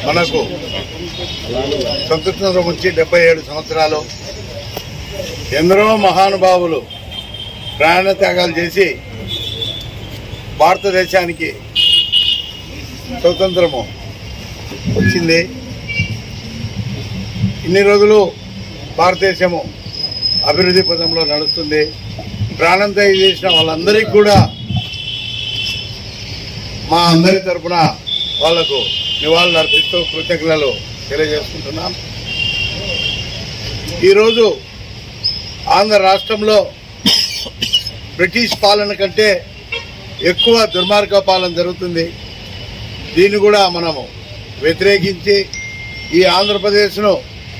మనకు స్వతంత్రం వచ్చి డెబ్బై ఏడు సంవత్సరాలు ఎందరో మహానుభావులు ప్రాణ త్యాగాలు చేసి భారతదేశానికి స్వతంత్రము వచ్చింది ఇన్ని రోజులు భారతదేశము అభివృద్ధి పదంలో నడుస్తుంది ప్రాణం త్యాగం చేసిన వాళ్ళందరికీ కూడా మా అందరి తరపున వాళ్లకు నివాళులు అర్పిస్తూ కృతజ్ఞతలు తెలియజేసుకుంటున్నాం ఈరోజు ఆంధ్ర రాష్ట్రంలో బ్రిటిష్ పాలన కంటే ఎక్కువ దుర్మార్గ పాలన జరుగుతుంది దీన్ని కూడా మనము వ్యతిరేకించి ఈ ఆంధ్రప్రదేశ్ను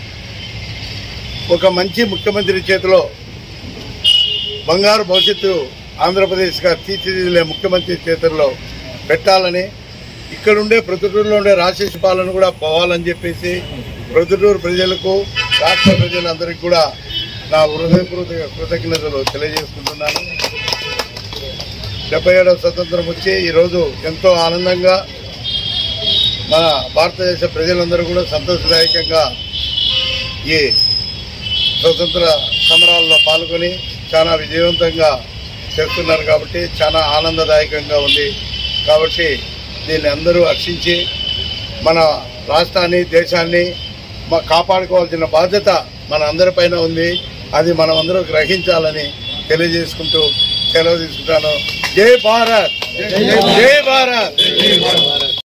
ఒక మంచి ముఖ్యమంత్రి చేతిలో బంగారు భవిష్యత్తు ఆంధ్రప్రదేశ్గా తీర్చిదిద్దే ముఖ్యమంత్రి చేతుల్లో పెట్టాలని ఇక్కడుండే ప్రొద్దుటూరులో ఉండే రాక్షస పాలన కూడా పోవాలని చెప్పేసి ప్రొద్దుటూరు ప్రజలకు రాష్ట్ర ప్రజలందరికీ కూడా నా హృదయపూర్వక కృతజ్ఞతలు తెలియజేసుకుంటున్నాను డెబ్బై ఏడవ స్వతంత్రం వచ్చి ఈరోజు ఎంతో ఆనందంగా మన భారతదేశ ప్రజలందరూ కూడా సంతోషదాయకంగా ఈ స్వతంత్ర సమరాల్లో పాల్గొని చాలా విజయవంతంగా చేస్తున్నారు కాబట్టి చాలా ఆనందదాయకంగా ఉంది కాబట్టి దీన్ని అందరూ హర్షించి మన రాష్ట్రాన్ని దేశాన్ని మా కాపాడుకోవాల్సిన బాధ్యత మన అందరిపైన ఉంది అది మనం అందరూ గ్రహించాలని తెలియజేసుకుంటూ సెలవు తీసుకుంటాను జై భారత్ జై భారత్